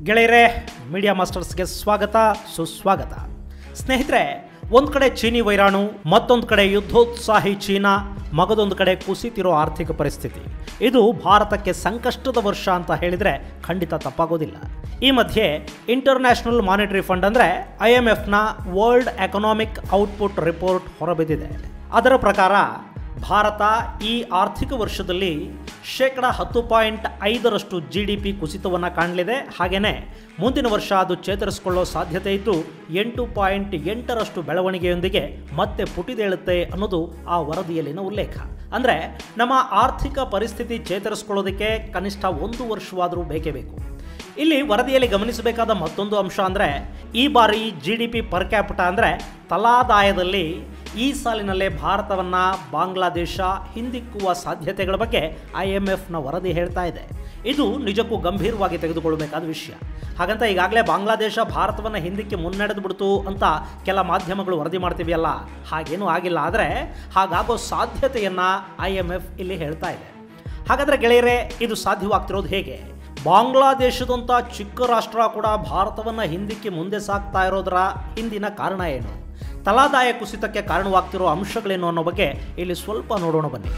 ಗೆಳೆಯರೇ ಮೀಡಿಯಾ ಮಾಸ್ಟರ್ಸ್ಗೆ ಸ್ವಾಗತ ಸುಸ್ವಾಗತ ಸ್ನೇಹಿತರೆ ಒಂದು ಕಡೆ ಚೀನಿ ವೈರಾಣು ಮತ್ತೊಂದು ಕಡೆ ಯುದ್ಧೋತ್ಸಾಹಿ ಚೀನಾ ಮಗದೊಂದು ಕಡೆ ಕುಸಿತಿರೋ ಆರ್ಥಿಕ ಪರಿಸ್ಥಿತಿ ಇದು ಭಾರತಕ್ಕೆ ಸಂಕಷ್ಟದ ವರ್ಷ ಅಂತ ಹೇಳಿದರೆ ಖಂಡಿತ ತಪ್ಪಾಗೋದಿಲ್ಲ ಈ ಮಧ್ಯೆ ಇಂಟರ್ನ್ಯಾಷನಲ್ ಮಾನಿಟರಿ ಫಂಡ್ ಅಂದರೆ ಐ ಎಮ್ ಎಫ್ನ ವರ್ಲ್ಡ್ ಎಕನಾಮಿಕ್ ಔಟ್ಪುಟ್ ರಿಪೋರ್ಟ್ ಹೊರಬಿದ್ದಿದೆ ಅದರ ಪ್ರಕಾರ ಭಾರತ ಈ ಆರ್ಥಿಕ ವರ್ಷದಲ್ಲಿ ಶೇಕಡ ಹತ್ತು ಪಾಯಿಂಟ್ ಐದರಷ್ಟು ಜಿ ಡಿ ಪಿ ಕುಸಿತವನ್ನು ಕಾಣಲಿದೆ ಹಾಗೆಯೇ ಮುಂದಿನ ವರ್ಷ ಅದು ಚೇತರಿಸಿಕೊಳ್ಳೋ ಸಾಧ್ಯತೆ ಇದ್ದು ಎಂಟು ಪಾಯಿಂಟ್ ಎಂಟರಷ್ಟು ಬೆಳವಣಿಗೆಯೊಂದಿಗೆ ಮತ್ತೆ ಪುಟಿದೇಳುತ್ತೆ ಅನ್ನೋದು ಆ ವರದಿಯಲ್ಲಿನ ಉಲ್ಲೇಖ ಅಂದರೆ ನಮ್ಮ ಆರ್ಥಿಕ ಪರಿಸ್ಥಿತಿ ಚೇತರಿಸ್ಕೊಳ್ಳೋದಕ್ಕೆ ಕನಿಷ್ಠ ಒಂದು ವರ್ಷವಾದರೂ ಬೇಕೇ ಬೇಕು ಇಲ್ಲಿ ವರದಿಯಲ್ಲಿ ಗಮನಿಸಬೇಕಾದ ಮತ್ತೊಂದು ಅಂಶ ಅಂದರೆ ಈ ಬಾರಿ G D P per capita ಅಂದರೆ ತಲಾದಾಯದಲ್ಲಿ ಈ ಸಾಲಿನಲ್ಲೇ ಭಾರತವನ್ನು ಬಾಂಗ್ಲಾದೇಶ ಹಿಂದಿಕ್ಕುವ ಸಾಧ್ಯತೆಗಳ ಬಗ್ಗೆ ಐ ಎಮ್ ಎಫ್ನ ವರದಿ ಹೇಳ್ತಾ ಇದೆ ಇದು ನಿಜಕ್ಕೂ ಗಂಭೀರವಾಗಿ ತೆಗೆದುಕೊಳ್ಳಬೇಕಾದ ವಿಷಯ ಹಾಗಂತ ಈಗಾಗಲೇ ಬಾಂಗ್ಲಾದೇಶ ಭಾರತವನ್ನು ಹಿಂದಕ್ಕೆ ಮುನ್ನಡೆದು ಬಿಡ್ತು ಅಂತ ಕೆಲ ಮಾಧ್ಯಮಗಳು ವರದಿ ಮಾಡ್ತೀವಿಯಲ್ಲ ಹಾಗೇನೂ ಆಗಿಲ್ಲ ಆದರೆ ಹಾಗಾಗೋ ಸಾಧ್ಯತೆಯನ್ನು ಐ ಎಮ್ ಎಫ್ ಇಲ್ಲಿ ಹೇಳ್ತಾ ಇದೆ ಹಾಗಾದರೆ ಗೆಳೆಯರೇ ಇದು ಸಾಧ್ಯವಾಗ್ತಿರೋದು ಹೇಗೆ ಬಾಂಗ್ಲಾದೇಶದಂಥ ಚಿಕ್ಕ ರಾಷ್ಟ್ರ ಕೂಡ ಭಾರತವನ್ನು ಹಿಂದಕ್ಕೆ ಮುಂದೆ ಸಾಗ್ತಾ ಇರೋದರ ಹಿಂದಿನ ಕಾರಣ ಏನು ತಲಾದಾಯ ಕುಸಿತಕ್ಕೆ ಕಾರಣವಾಗ್ತಿರೋ ಅಂಶಗಳೇನು ಅನ್ನೋ ಬಗ್ಗೆ ಇಲ್ಲಿ ಸ್ವಲ್ಪ ನೋಡೋಣ ಬನ್ನಿ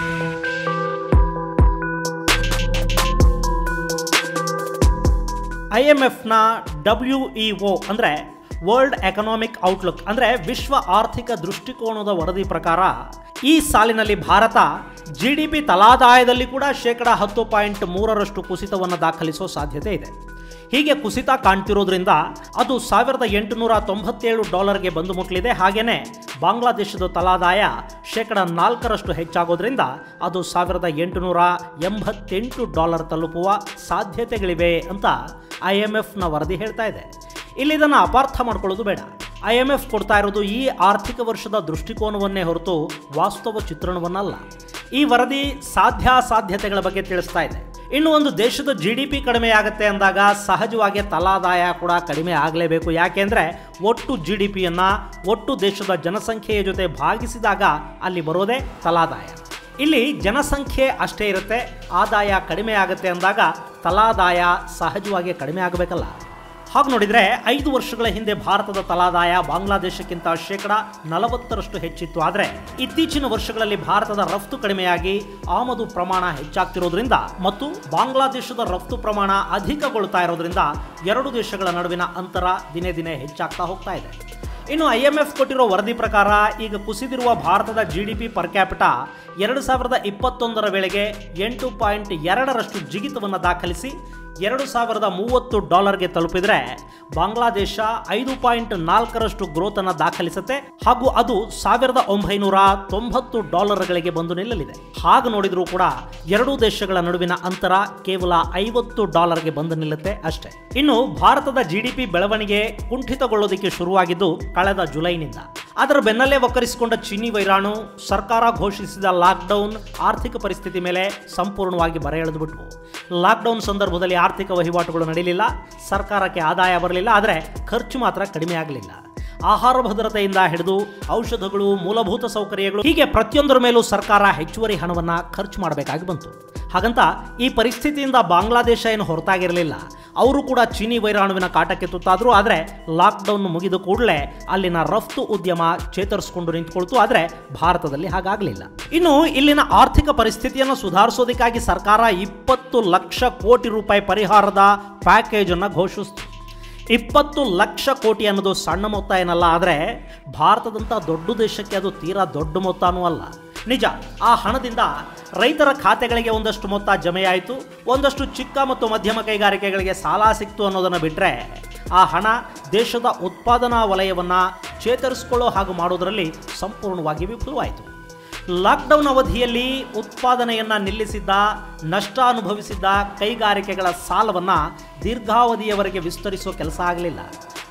ಐ ಎಮ್ ಎಫ್ನ ಡಬ್ಲ್ಯೂ ಇ ಒ ಅಂದರೆ ವರ್ಲ್ಡ್ ಎಕನಾಮಿಕ್ ಔಟ್ಲುಕ್ ಅಂದರೆ ವಿಶ್ವ ಆರ್ಥಿಕ ದೃಷ್ಟಿಕೋನದ ವರದಿ ಪ್ರಕಾರ ಈ ಸಾಲಿನಲ್ಲಿ ಭಾರತ ಜಿ ಡಿ ಪಿ ತಲಾದಾಯದಲ್ಲಿ ಕೂಡ ಶೇಕಡ ಹತ್ತು ಪಾಯಿಂಟ್ ಮೂರರಷ್ಟು ಕುಸಿತವನ್ನು ದಾಖಲಿಸೋ ಸಾಧ್ಯತೆ ಇದೆ ಹೀಗೆ ಕುಸಿತ ಕಾಣ್ತಿರೋದ್ರಿಂದ ಅದು ಸಾವಿರದ ಎಂಟುನೂರ ತೊಂಬತ್ತೇಳು ಡಾಲರ್ಗೆ ಬಂದು ಮುಟ್ಟಲಿದೆ ಹಾಗೆಯೇ ಬಾಂಗ್ಲಾದೇಶದ ತಲಾದಾಯ ಶೇಕಡ ನಾಲ್ಕರಷ್ಟು ಹೆಚ್ಚಾಗೋದ್ರಿಂದ ಅದು ಸಾವಿರದ ಎಂಟುನೂರ ಎಂಬತ್ತೆಂಟು ಡಾಲರ್ ತಲುಪುವ ಸಾಧ್ಯತೆಗಳಿವೆ ಅಂತ ಐ ಎಮ್ ಎಫ್ನ ವರದಿ ಹೇಳ್ತಾ ಇದೆ ಇಲ್ಲಿ ಇದನ್ನು ಅಪಾರ್ಥ ಮಾಡ್ಕೊಳ್ಳೋದು ಬೇಡ ಐ ಎಮ್ ಎಫ್ ಕೊಡ್ತಾ ಇರೋದು ಈ ಆರ್ಥಿಕ ವರ್ಷದ ದೃಷ್ಟಿಕೋನವನ್ನೇ ಹೊರತು ವಾಸ್ತವ ಚಿತ್ರಣವನ್ನಲ್ಲ ಈ ವರದಿ ಸಾಧ್ಯಾಸಾಧ್ಯತೆಗಳ ಬಗ್ಗೆ ತಿಳಿಸ್ತಾ ಇದೆ ಇನ್ನು ಒಂದು ದೇಶದ ಜಿ ಡಿ ಪಿ ಕಡಿಮೆ ಆಗುತ್ತೆ ಅಂದಾಗ ಸಹಜವಾಗಿ ತಲಾದಾಯ ಕೂಡ ಕಡಿಮೆ ಆಗಲೇಬೇಕು ಯಾಕೆಂದರೆ ಒಟ್ಟು ಜಿ ಡಿ ಪಿಯನ್ನು ಒಟ್ಟು ದೇಶದ ಜನಸಂಖ್ಯೆಯ ಜೊತೆ ಭಾಗಿಸಿದಾಗ ಅಲ್ಲಿ ಬರೋದೇ ತಲಾದಾಯ ಇಲ್ಲಿ ಜನಸಂಖ್ಯೆ ಅಷ್ಟೇ ಇರುತ್ತೆ ಆದಾಯ ಕಡಿಮೆ ಆಗುತ್ತೆ ಅಂದಾಗ ತಲಾದಾಯ ಸಹಜವಾಗಿ ಕಡಿಮೆ ಆಗಬೇಕಲ್ಲ ಹಾಗೆ ನೋಡಿದರೆ ಐದು ವರ್ಷಗಳ ಹಿಂದೆ ಭಾರತದ ತಲಾದಾಯ ಬಾಂಗ್ಲಾದೇಶಕ್ಕಿಂತ ಶೇಕಡ ನಲವತ್ತರಷ್ಟು ಹೆಚ್ಚಿತ್ತು ಆದರೆ ಇತ್ತೀಚಿನ ವರ್ಷಗಳಲ್ಲಿ ಭಾರತದ ರಫ್ತು ಕಡಿಮೆಯಾಗಿ ಆಮದು ಪ್ರಮಾಣ ಹೆಚ್ಚಾಗ್ತಿರೋದ್ರಿಂದ ಮತ್ತು ಬಾಂಗ್ಲಾದೇಶದ ರಫ್ತು ಪ್ರಮಾಣ ಅಧಿಕಗೊಳ್ತಾ ಇರೋದ್ರಿಂದ ಎರಡು ದೇಶಗಳ ನಡುವಿನ ಅಂತರ ದಿನೇ ದಿನೇ ಹೆಚ್ಚಾಗ್ತಾ ಹೋಗ್ತಾ ಇದೆ ಇನ್ನು ಐ ಎಮ್ ಎಫ್ ಕೊಟ್ಟಿರೋ ವರದಿ ಪ್ರಕಾರ ಈಗ ಕುಸಿದಿರುವ ಭಾರತದ G D P per capita ಎರಡು ಸಾವಿರದ ಇಪ್ಪತ್ತೊಂದರ ವೇಳೆಗೆ ಎಂಟು ಪಾಯಿಂಟ್ ಎರಡರಷ್ಟು ಜಿಗಿತವನ್ನು ದಾಖಲಿಸಿ ಎರಡು ಸಾವಿರದ ಮೂವತ್ತು ಡಾಲರ್ಗೆ ತಲುಪಿದರೆ ಬಾಂಗ್ಲಾದೇಶ ಐದು ಪಾಯಿಂಟ್ ನಾಲ್ಕರಷ್ಟು ಗ್ರೋತನ್ನು ದಾಖಲಿಸುತ್ತೆ ಹಾಗೂ ಅದು ಸಾವಿರದ ಒಂಬೈನೂರ ತೊಂಬತ್ತು ಡಾಲರ್ಗಳಿಗೆ ಬಂದು ನಿಲ್ಲಲಿದೆ ಹಾಗೆ ನೋಡಿದರೂ ಕೂಡ ಎರಡೂ ದೇಶಗಳ ನಡುವಿನ ಅಂತರ ಕೇವಲ ಐವತ್ತು ಡಾಲರ್ಗೆ ಬಂದು ನಿಲ್ಲುತ್ತೆ ಅಷ್ಟೇ ಇನ್ನು ಭಾರತದ ಜಿ ಡಿ ಪಿ ಬೆಳವಣಿಗೆ ಕುಂಠಿತಗೊಳ್ಳೋದಕ್ಕೆ ಶುರುವಾಗಿದ್ದು ಕಳೆದ ಜುಲೈನಿಂದ ಅದರ ಬೆನ್ನಲ್ಲೇ ಒಕ್ಕರಿಸಿಕೊಂಡ ಚೀನಿ ವೈರಾಣು ಸರ್ಕಾರ ಘೋಷಿಸಿದ ಲಾಕ್ಡೌನ್ ಆರ್ಥಿಕ ಪರಿಸ್ಥಿತಿ ಮೇಲೆ ಸಂಪೂರ್ಣವಾಗಿ ಬರೆ ಎಳೆದುಬಿಟ್ವು ಲಾಕ್ಡೌನ್ ಸಂದರ್ಭದಲ್ಲಿ ಆರ್ಥಿಕ ವಹಿವಾಟುಗಳು ನಡೆಯಲಿಲ್ಲ ಸರ್ಕಾರಕ್ಕೆ ಆದಾಯ ಬರಲಿಲ್ಲ ಆದರೆ ಖರ್ಚು ಮಾತ್ರ ಕಡಿಮೆ ಆಗಲಿಲ್ಲ ಆಹಾರ ಭದ್ರತೆಯಿಂದ ಹಿಡಿದು ಔಷಧಗಳು ಮೂಲಭೂತ ಸೌಕರ್ಯಗಳು ಹೀಗೆ ಪ್ರತಿಯೊಂದರ ಮೇಲೂ ಸರ್ಕಾರ ಹೆಚ್ಚುವರಿ ಹಣವನ್ನು ಖರ್ಚು ಮಾಡಬೇಕಾಗಿ ಬಂತು ಹಾಗಂತ ಈ ಪರಿಸ್ಥಿತಿಯಿಂದ ಬಾಂಗ್ಲಾದೇಶ ಏನು ಹೊರತಾಗಿರಲಿಲ್ಲ ಅವರು ಕೂಡ ಚೀನಿ ವೈರಾಣುವಿನ ಕಾಟಕ್ಕೆ ತುತ್ತಾದರು ಆದರೆ ಲಾಕ್ಡೌನ್ ಮುಗಿದ ಕೂಡಲೇ ಅಲ್ಲಿನ ರಫ್ತು ಉದ್ಯಮ ಚೇತರಿಸಿಕೊಂಡು ನಿಂತುಕೊಳ್ತು ಆದರೆ ಭಾರತದಲ್ಲಿ ಹಾಗಾಗಲಿಲ್ಲ ಇನ್ನು ಇಲ್ಲಿನ ಆರ್ಥಿಕ ಪರಿಸ್ಥಿತಿಯನ್ನು ಸುಧಾರಿಸೋದಕ್ಕಾಗಿ ಸರ್ಕಾರ ಇಪ್ಪತ್ತು ಲಕ್ಷ ಕೋಟಿ ರೂಪಾಯಿ ಪರಿಹಾರದ ಪ್ಯಾಕೇಜನ್ನು ಘೋಷಿಸಿತು ಇಪ್ಪತ್ತು ಲಕ್ಷ ಕೋಟಿ ಅನ್ನೋದು ಸಣ್ಣ ಮೊತ್ತ ಏನಲ್ಲ ಆದರೆ ಭಾರತದಂಥ ದೊಡ್ಡ ದೇಶಕ್ಕೆ ಅದು ತೀರಾ ದೊಡ್ಡ ಮೊತ್ತನೂ ಅಲ್ಲ ನಿಜ ಆ ಹಣದಿಂದ ರೈತರ ಖಾತೆಗಳಿಗೆ ಒಂದಷ್ಟು ಮೊತ್ತ ಜಮೆಯಾಯಿತು ಒಂದಷ್ಟು ಚಿಕ್ಕ ಮತ್ತು ಮಧ್ಯಮ ಕೈಗಾರಿಕೆಗಳಿಗೆ ಸಾಲ ಸಿಕ್ತು ಅನ್ನೋದನ್ನು ಬಿಟ್ಟರೆ ಆ ಹಣ ದೇಶದ ಉತ್ಪಾದನಾ ವಲಯವನ್ನು ಚೇತರಿಸಿಕೊಳ್ಳೋ ಹಾಗೂ ಮಾಡೋದರಲ್ಲಿ ಸಂಪೂರ್ಣವಾಗಿ ವಿಫಲವಾಯಿತು ಲಾಕ್ಡೌನ್ ಅವಧಿಯಲ್ಲಿ ಉತ್ಪಾದನೆಯನ್ನು ನಿಲ್ಲಿಸಿದ್ದ ನಷ್ಟ ಅನುಭವಿಸಿದ್ದ ಕೈಗಾರಿಕೆಗಳ ಸಾಲವನ್ನು ದೀರ್ಘಾವಧಿಯವರೆಗೆ ವಿಸ್ತರಿಸುವ ಕೆಲಸ ಆಗಲಿಲ್ಲ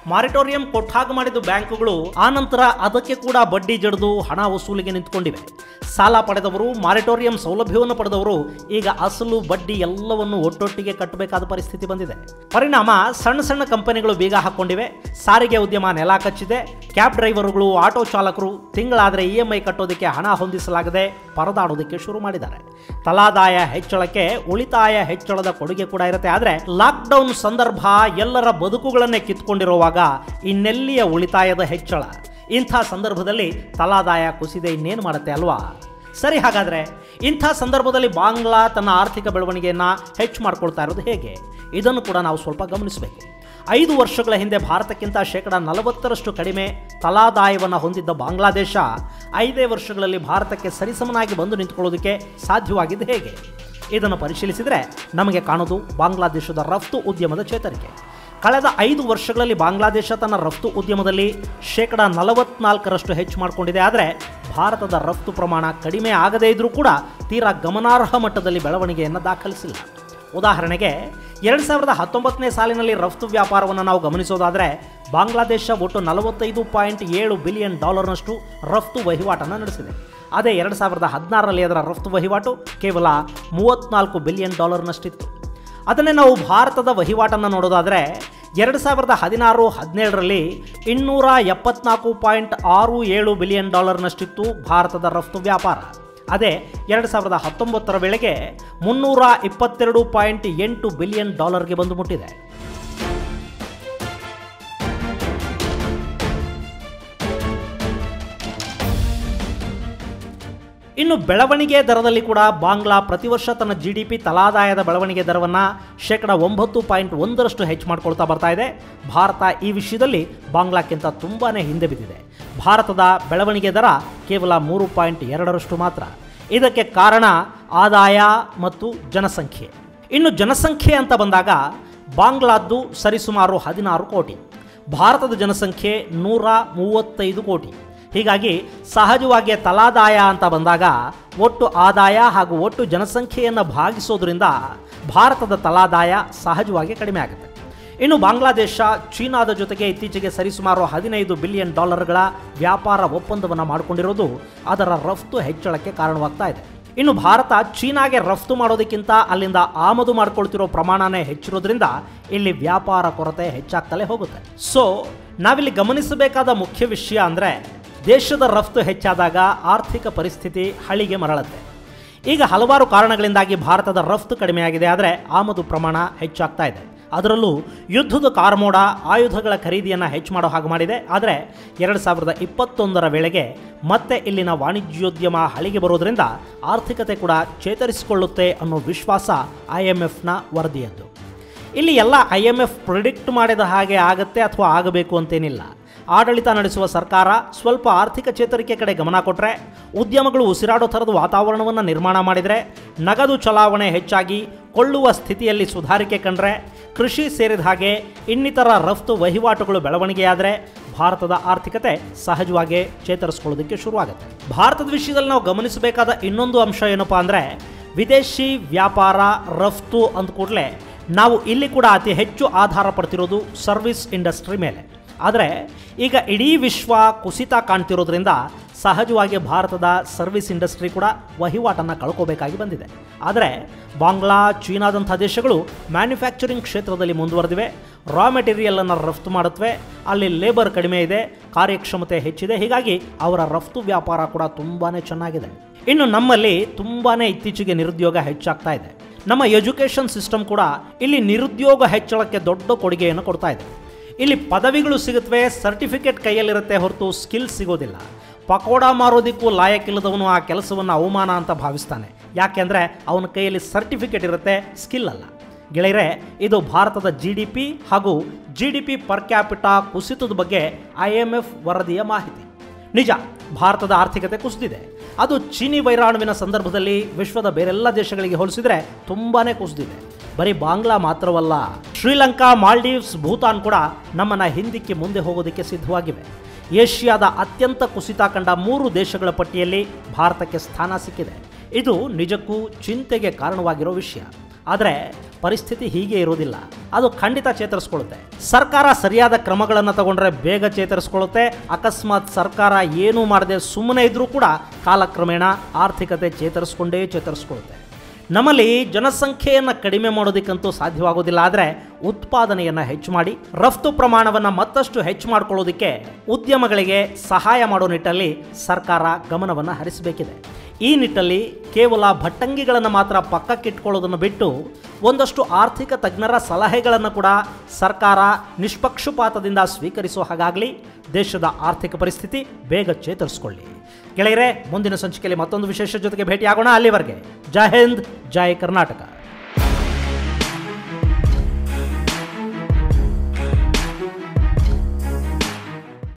ಮಾರಿಟೋರಿಯಂ ಕೊಟ್ಟಾಗ ಮಾಡಿದ್ದು ಬ್ಯಾಂಕುಗಳು ಆನಂತರ ಅದಕ್ಕೆ ಕೂಡ ಬಡ್ಡಿ ಜಡಿದು ಹಣ ವಸೂಲಿಗೆ ನಿಂತ್ಕೊಂಡಿವೆ ಸಾಲ ಪಡೆದವರು ಮಾರಿಟೋರಿಯಂ ಸೌಲಭ್ಯವನ್ನು ಪಡೆದವರು ಈಗ ಅಸಲು ಬಡ್ಡಿ ಎಲ್ಲವನ್ನು ಒಟ್ಟೊಟ್ಟಿಗೆ ಕಟ್ಟಬೇಕಾದ ಪರಿಸ್ಥಿತಿ ಬಂದಿದೆ ಪರಿಣಾಮ ಸಣ್ಣ ಸಣ್ಣ ಕಂಪನಿಗಳು ಬೀಗ ಹಾಕೊಂಡಿವೆ ಸಾರಿಗೆ ಉದ್ಯಮ ನೆಲ ಕಚ್ಚಿದೆ ಕ್ಯಾಬ್ ಡ್ರೈವರ್ಗಳು ಆಟೋ ಚಾಲಕರು ತಿಂಗಳಾದರೆ ಇ ಎಂ ಐ ಕಟ್ಟೋದಕ್ಕೆ ಹಣ ಹೊಂದಿಸಲಾಗದೆ ಪರದಾಡೋದಕ್ಕೆ ಶುರು ಮಾಡಿದ್ದಾರೆ ತಲಾದಾಯ ಹೆಚ್ಚಳಕ್ಕೆ ಉಳಿತಾಯ ಹೆಚ್ಚಳದ ಕೊಡುಗೆ ಕೂಡ ಇರುತ್ತೆ ಆದರೆ ಲಾಕ್ಡೌನ್ ಸಂದರ್ಭ ಎಲ್ಲರ ಬದುಕುಗಳನ್ನೇ ಕಿತ್ಕೊಂಡಿರುವಾಗ ಇನ್ನೆಲ್ಲಿಯ ಉಳಿತಾಯದ ಹೆಚ್ಚಳ ಇಂಥ ಸಂದರ್ಭದಲ್ಲಿ ತಲಾದಾಯ ಕುಸಿದೆ ಇನ್ನೇನು ಮಾಡುತ್ತೆ ಅಲ್ವಾ ಸರಿ ಹಾಗಾದರೆ ಇಂಥ ಸಂದರ್ಭದಲ್ಲಿ ಬಾಂಗ್ಲಾ ತನ್ನ ಆರ್ಥಿಕ ಬೆಳವಣಿಗೆಯನ್ನು ಹೆಚ್ಚು ಮಾಡ್ಕೊಳ್ತಾ ಇರೋದು ಹೇಗೆ ಇದನ್ನು ಕೂಡ ನಾವು ಸ್ವಲ್ಪ ಗಮನಿಸಬೇಕು ಐದು ವರ್ಷಗಳ ಹಿಂದೆ ಭಾರತಕ್ಕಿಂತ ಶೇಕಡ ನಲವತ್ತರಷ್ಟು ಕಡಿಮೆ ತಲಾದಾಯವನ್ನು ಹೊಂದಿದ್ದ ಬಾಂಗ್ಲಾದೇಶ ಐದೇ ವರ್ಷಗಳಲ್ಲಿ ಭಾರತಕ್ಕೆ ಸರಿಸಮನಾಗಿ ಬಂದು ನಿಂತ್ಕೊಳ್ಳೋದಕ್ಕೆ ಸಾಧ್ಯವಾಗಿದ್ದು ಹೇಗೆ ಇದನ್ನು ಪರಿಶೀಲಿಸಿದರೆ ನಮಗೆ ಕಾಣೋದು ಬಾಂಗ್ಲಾದೇಶದ ರಫ್ತು ಉದ್ಯಮದ ಚೇತರಿಕೆ ಕಳೆದ ಐದು ವರ್ಷಗಳಲ್ಲಿ ಬಾಂಗ್ಲಾದೇಶ ತನ್ನ ರಫ್ತು ಉದ್ಯಮದಲ್ಲಿ ಶೇಕಡ ನಲವತ್ನಾಲ್ಕರಷ್ಟು ಹೆಚ್ಚು ಮಾಡಿಕೊಂಡಿದೆ ಆದರೆ ಭಾರತದ ರಫ್ತು ಪ್ರಮಾಣ ಕಡಿಮೆ ಆಗದೇ ಇದ್ರೂ ಕೂಡ ತೀರಾ ಗಮನಾರ್ಹ ಮಟ್ಟದಲ್ಲಿ ಬೆಳವಣಿಗೆಯನ್ನು ದಾಖಲಿಸಿಲ್ಲ ಉದಾಹರಣೆಗೆ ಎರಡು ಸಾವಿರದ ಹತ್ತೊಂಬತ್ತನೇ ಸಾಲಿನಲ್ಲಿ ರಫ್ತು ವ್ಯಾಪಾರವನ್ನು ನಾವು ಗಮನಿಸೋದಾದರೆ ಬಾಂಗ್ಲಾದೇಶ ಒಟ್ಟು ನಲವತ್ತೈದು ಪಾಯಿಂಟ್ ಏಳು ಬಿಲಿಯನ್ ಡಾಲರ್ನಷ್ಟು ರಫ್ತು ವಹಿವಾಟನ್ನು ನಡೆಸಿದೆ ಅದೇ ಎರಡು ಸಾವಿರದ ಹದಿನಾರರಲ್ಲಿ ಅದರ ರಫ್ತು ವಹಿವಾಟು ಕೇವಲ ಮೂವತ್ತ್ನಾಲ್ಕು ಬಿಲಿಯನ್ ಡಾಲರ್ನಷ್ಟಿತ್ತು ಅದನ್ನೇ ನಾವು ಭಾರತದ ವಹಿವಾಟನ್ನು ನೋಡೋದಾದರೆ ಎರಡು ಸಾವಿರದ ಹದಿನಾರು ಹದಿನೇಳರಲ್ಲಿ ಇನ್ನೂರ ಎಪ್ಪತ್ನಾಲ್ಕು ಪಾಯಿಂಟ್ ಆರು ಏಳು ಬಿಲಿಯನ್ ಡಾಲರ್ನಷ್ಟಿತ್ತು ಭಾರತದ ರಫ್ತು ವ್ಯಾಪಾರ ಅದೇ ಎರಡು ಸಾವಿರದ ಹತ್ತೊಂಬತ್ತರ ವೇಳೆಗೆ ಮುನ್ನೂರ ಇಪ್ಪತ್ತೆರಡು ಪಾಯಿಂಟ್ ಎಂಟು ಬಿಲಿಯನ್ ಡಾಲರ್ಗೆ ಬಂದು ಮುಟ್ಟಿದೆ ಇನ್ನು ಬೆಳವಣಿಗೆ ದರದಲ್ಲಿ ಕೂಡ ಬಾಂಗ್ಲಾ ಪ್ರತಿ ವರ್ಷ ತನ್ನ ಜಿ ಡಿ ಪಿ ತಲಾದಾಯದ ಬೆಳವಣಿಗೆ ದರವನ್ನು ಶೇಕಡ ಒಂಬತ್ತು ಪಾಯಿಂಟ್ ಒಂದರಷ್ಟು ಹೆಚ್ಚು ಮಾಡ್ಕೊಳ್ತಾ ಬರ್ತಾ ಇದೆ ಭಾರತ ಈ ವಿಷಯದಲ್ಲಿ ಬಾಂಗ್ಲಾಕ್ಕಿಂತ ತುಂಬಾ ಹಿಂದೆ ಬಿದ್ದಿದೆ ಭಾರತದ ಬೆಳವಣಿಗೆ ದರ ಕೇವಲ ಮೂರು ಪಾಯಿಂಟ್ ಎರಡರಷ್ಟು ಮಾತ್ರ ಇದಕ್ಕೆ ಕಾರಣ ಆದಾಯ ಮತ್ತು ಜನಸಂಖ್ಯೆ ಇನ್ನು ಜನಸಂಖ್ಯೆ ಅಂತ ಬಂದಾಗ ಬಾಂಗ್ಲಾದ್ದು ಸರಿಸುಮಾರು ಹದಿನಾರು ಕೋಟಿ ಭಾರತದ ಜನಸಂಖ್ಯೆ ನೂರ ಮೂವತ್ತೈದು ಕೋಟಿ ಹೀಗಾಗಿ ಸಹಜವಾಗಿ ತಲಾದಾಯ ಅಂತ ಬಂದಾಗ ಒಟ್ಟು ಆದಾಯ ಹಾಗೂ ಒಟ್ಟು ಜನಸಂಖ್ಯೆಯನ್ನು ಭಾಗಿಸೋದ್ರಿಂದ ಭಾರತದ ತಲಾದಾಯ ಸಹಜವಾಗಿ ಕಡಿಮೆ ಆಗುತ್ತೆ ಇನ್ನು ಬಾಂಗ್ಲಾದೇಶ ಚೀನಾದ ಜೊತೆಗೆ ಇತ್ತೀಚೆಗೆ ಸರಿಸುಮಾರು ಹದಿನೈದು ಬಿಲಿಯನ್ ಡಾಲರ್ಗಳ ವ್ಯಾಪಾರ ಒಪ್ಪಂದವನ್ನು ಮಾಡಿಕೊಂಡಿರೋದು ಅದರ ರಫ್ತು ಹೆಚ್ಚಳಕ್ಕೆ ಕಾರಣವಾಗ್ತಾ ಇದೆ ಇನ್ನು ಭಾರತ ಚೀನಾಗೆ ರಫ್ತು ಮಾಡೋದಕ್ಕಿಂತ ಅಲ್ಲಿಂದ ಆಮದು ಮಾಡ್ಕೊಳ್ತಿರೋ ಪ್ರಮಾಣನೇ ಹೆಚ್ಚಿರೋದ್ರಿಂದ ಇಲ್ಲಿ ವ್ಯಾಪಾರ ಕೊರತೆ ಹೆಚ್ಚಾಗ್ತಲೇ ಹೋಗುತ್ತೆ ಸೊ ನಾವಿಲ್ಲಿ ಗಮನಿಸಬೇಕಾದ ಮುಖ್ಯ ವಿಷಯ ಅಂದರೆ ದೇಶದ ರಫ್ತು ಹೆಚ್ಚಾದಾಗ ಆರ್ಥಿಕ ಪರಿಸ್ಥಿತಿ ಹಳಿಗೆ ಮರಳುತ್ತೆ ಈಗ ಹಲವಾರು ಕಾರಣಗಳಿಂದಾಗಿ ಭಾರತದ ರಫ್ತು ಕಡಿಮೆಯಾಗಿದೆ ಆದರೆ ಆಮದು ಪ್ರಮಾಣ ಹೆಚ್ಚಾಗ್ತಾ ಇದೆ ಅದರಲ್ಲೂ ಯುದ್ಧದ ಕಾರ್ಮೋಡ ಆಯುಧಗಳ ಖರೀದಿಯನ್ನು ಹೆಚ್ಚು ಮಾಡೋ ಹಾಗೆ ಮಾಡಿದೆ ಆದರೆ ಎರಡು ಸಾವಿರದ ಇಪ್ಪತ್ತೊಂದರ ವೇಳೆಗೆ ಮತ್ತೆ ಇಲ್ಲಿನ ವಾಣಿಜ್ಯೋದ್ಯಮ ಹಳಿಗೆ ಬರೋದರಿಂದ ಆರ್ಥಿಕತೆ ಕೂಡ ಚೇತರಿಸಿಕೊಳ್ಳುತ್ತೆ ಅನ್ನೋ ವಿಶ್ವಾಸ ಐ ಎಮ್ ಎಫ್ನ ವರದಿಯದ್ದು ಇಲ್ಲಿ ಎಲ್ಲ ಐ ಎಮ್ ಎಫ್ ಪ್ರಿಡಿಕ್ಟ್ ಮಾಡಿದ ಹಾಗೆ ಆಗತ್ತೆ ಅಥವಾ ಆಗಬೇಕು ಅಂತೇನಿಲ್ಲ ಆಡಳಿತ ನಡೆಸುವ ಸರ್ಕಾರ ಸ್ವಲ್ಪ ಆರ್ಥಿಕ ಚೇತರಿಕೆ ಕಡೆ ಗಮನ ಕೊಟ್ಟರೆ ಉದ್ಯಮಗಳು ಉಸಿರಾಡೋ ಥರದ ವಾತಾವರಣವನ್ನು ನಿರ್ಮಾಣ ಮಾಡಿದರೆ ನಗದು ಚಲಾವಣೆ ಹೆಚ್ಚಾಗಿ ಕೊಳ್ಳುವ ಸ್ಥಿತಿಯಲ್ಲಿ ಸುಧಾರಿಕೆ ಕಂಡ್ರೆ ಕೃಷಿ ಸೇರಿದ ಹಾಗೆ ಇನ್ನಿತರ ರಫ್ತು ವಹಿವಾಟುಗಳು ಬೆಳವಣಿಗೆಯಾದರೆ ಭಾರತದ ಆರ್ಥಿಕತೆ ಸಹಜವಾಗಿ ಚೇತರಿಸ್ಕೊಳ್ಳೋದಕ್ಕೆ ಶುರುವಾಗುತ್ತೆ ಭಾರತದ ವಿಷಯದಲ್ಲಿ ನಾವು ಗಮನಿಸಬೇಕಾದ ಇನ್ನೊಂದು ಅಂಶ ಏನಪ್ಪಾ ಅಂದರೆ ವಿದೇಶಿ ವ್ಯಾಪಾರ ರಫ್ತು ಅಂದ ಕೂಡಲೇ ನಾವು ಇಲ್ಲಿ ಕೂಡ ಅತಿ ಹೆಚ್ಚು ಆಧಾರ ಪಡ್ತಿರೋದು ಸರ್ವಿಸ್ ಇಂಡಸ್ಟ್ರಿ ಮೇಲೆ ಆದರೆ ಈಗ ಇಡೀ ವಿಶ್ವ ಕುಸಿತ ಕಾಣ್ತಿರೋದ್ರಿಂದ ಸಹಜವಾಗಿ ಭಾರತದ ಸರ್ವಿಸ್ ಇಂಡಸ್ಟ್ರಿ ಕೂಡ ವಹಿವಾಟನ್ನು ಕಳ್ಕೋಬೇಕಾಗಿ ಬಂದಿದೆ ಆದರೆ ಬಾಂಗ್ಲಾ ಚೀನಾದಂಥ ದೇಶಗಳು ಮ್ಯಾನುಫ್ಯಾಕ್ಚರಿಂಗ್ ಕ್ಷೇತ್ರದಲ್ಲಿ ಮುಂದುವರೆದಿವೆ ರಾ ಮೆಟೀರಿಯಲನ್ನು ರಫ್ತು ಮಾಡುತ್ತವೆ ಅಲ್ಲಿ ಲೇಬರ್ ಕಡಿಮೆ ಇದೆ ಕಾರ್ಯಕ್ಷಮತೆ ಹೆಚ್ಚಿದೆ ಹೀಗಾಗಿ ಅವರ ರಫ್ತು ವ್ಯಾಪಾರ ಕೂಡ ತುಂಬಾ ಚೆನ್ನಾಗಿದೆ ಇನ್ನು ನಮ್ಮಲ್ಲಿ ತುಂಬಾ ಇತ್ತೀಚೆಗೆ ನಿರುದ್ಯೋಗ ಹೆಚ್ಚಾಗ್ತಾ ಇದೆ ನಮ್ಮ ಎಜುಕೇಷನ್ ಸಿಸ್ಟಮ್ ಕೂಡ ಇಲ್ಲಿ ನಿರುದ್ಯೋಗ ಹೆಚ್ಚಳಕ್ಕೆ ದೊಡ್ಡ ಕೊಡುಗೆಯನ್ನು ಕೊಡ್ತಾ ಇದೆ ಇಲ್ಲಿ ಪದವಿಗಳು ಸಿಗುತ್ತವೆ ಸರ್ಟಿಫಿಕೇಟ್ ಕೈಯಲ್ಲಿರುತ್ತೆ ಹೊರತು ಸ್ಕಿಲ್ ಸಿಗೋದಿಲ್ಲ ಪಕೋಡ ಮಾರೋದಕ್ಕೂ ಲಾಯಕ್ಕಿಲ್ಲದವನು ಆ ಕೆಲಸವನ್ನು ಅವಮಾನ ಅಂತ ಭಾವಿಸ್ತಾನೆ ಯಾಕೆಂದರೆ ಅವನ ಕೈಯಲ್ಲಿ ಸರ್ಟಿಫಿಕೇಟ್ ಇರುತ್ತೆ ಸ್ಕಿಲ್ ಅಲ್ಲ ಗೆಳೆಯರೆ ಇದು ಭಾರತದ ಜಿ ಡಿ ಪಿ ಹಾಗೂ G D P per capita ಕುಸಿತದ ಬಗ್ಗೆ ಐ ಎಮ್ ಎಫ್ ವರದಿಯ ಮಾಹಿತಿ ನಿಜ ಭಾರತದ ಆರ್ಥಿಕತೆ ಕುಸಿದಿದೆ ಅದು ಚೀನಿ ವೈರಾಣುವಿನ ಸಂದರ್ಭದಲ್ಲಿ ವಿಶ್ವದ ಬೇರೆಲ್ಲ ದೇಶಗಳಿಗೆ ಹೋಲಿಸಿದರೆ ತುಂಬಾ ಕುಸಿದಿದೆ ಬರೀ ಬಾಂಗ್ಲಾ ಮಾತ್ರವಲ್ಲ ಶ್ರೀಲಂಕಾ ಮಾಲ್ಡೀವ್ಸ್ ಭೂತಾನ್ ಕೂಡ ನಮ್ಮನ್ನು ಹಿಂದಿಕ್ಕೆ ಮುಂದೆ ಹೋಗೋದಕ್ಕೆ ಸಿದ್ಧವಾಗಿವೆ ಏಷ್ಯಾದ ಅತ್ಯಂತ ಕುಸಿತ ಕಂಡ ಮೂರು ದೇಶಗಳ ಪಟ್ಟಿಯಲ್ಲಿ ಭಾರತಕ್ಕೆ ಸ್ಥಾನ ಸಿಕ್ಕಿದೆ ಇದು ನಿಜಕ್ಕೂ ಚಿಂತೆಗೆ ಕಾರಣವಾಗಿರೋ ವಿಷಯ ಆದರೆ ಪರಿಸ್ಥಿತಿ ಹೀಗೆ ಇರೋದಿಲ್ಲ ಅದು ಖಂಡಿತ ಚೇತರಿಸ್ಕೊಳ್ಳುತ್ತೆ ಸರ್ಕಾರ ಸರಿಯಾದ ಕ್ರಮಗಳನ್ನು ತಗೊಂಡ್ರೆ ಬೇಗ ಚೇತರಿಸ್ಕೊಳ್ಳುತ್ತೆ ಅಕಸ್ಮಾತ್ ಸರ್ಕಾರ ಏನೂ ಮಾಡದೆ ಸುಮ್ಮನೆ ಇದ್ರೂ ಕೂಡ ಕಾಲಕ್ರಮೇಣ ಆರ್ಥಿಕತೆ ಚೇತರಿಸ್ಕೊಂಡೇ ಚೇತರಿಸ್ಕೊಳ್ಳುತ್ತೆ ನಮ್ಮಲ್ಲಿ ಜನಸಂಖ್ಯೆಯನ್ನು ಕಡಿಮೆ ಮಾಡೋದಕ್ಕಂತೂ ಸಾಧ್ಯವಾಗೋದಿಲ್ಲ ಆದರೆ ಉತ್ಪಾದನೆಯನ್ನು ಹೆಚ್ಚು ಮಾಡಿ ರಫ್ತು ಪ್ರಮಾಣವನ್ನು ಮತ್ತಷ್ಟು ಹೆಚ್ಚು ಮಾಡಿಕೊಳ್ಳೋದಕ್ಕೆ ಉದ್ಯಮಗಳಿಗೆ ಸಹಾಯ ಮಾಡೋ ನಿಟ್ಟಲ್ಲಿ ಸರ್ಕಾರ ಗಮನವನ್ನು ಹರಿಸಬೇಕಿದೆ ಈ ನಿಟ್ಟಲ್ಲಿ ಕೇವಲ ಭಟ್ಟಂಗಿಗಳನ್ನು ಮಾತ್ರ ಪಕ್ಕಕ್ಕಿಟ್ಕೊಳ್ಳೋದನ್ನು ಬಿಟ್ಟು ಒಂದಷ್ಟು ಆರ್ಥಿಕ ತಜ್ಞರ ಸಲಹೆಗಳನ್ನು ಕೂಡ ಸರ್ಕಾರ ನಿಷ್ಪಕ್ಷಪಾತದಿಂದ ಸ್ವೀಕರಿಸುವ ಹಾಗಾಗಲಿ ದೇಶದ ಆರ್ಥಿಕ ಪರಿಸ್ಥಿತಿ ಬೇಗ ಚೇತರಿಸಿಕೊಳ್ಳಿ ಗೆಳೆಯರೆ ಮುಂದಿನ ಸಂಚಿಕೆಯಲ್ಲಿ ಮತ್ತೊಂದು ವಿಶೇಷ ಜೊತೆಗೆ ಭೇಟಿಯಾಗೋಣ ಅಲ್ಲಿವರೆಗೆ ಜೈ ಹಿಂದ್ ಜೈ ಕರ್ನಾಟಕ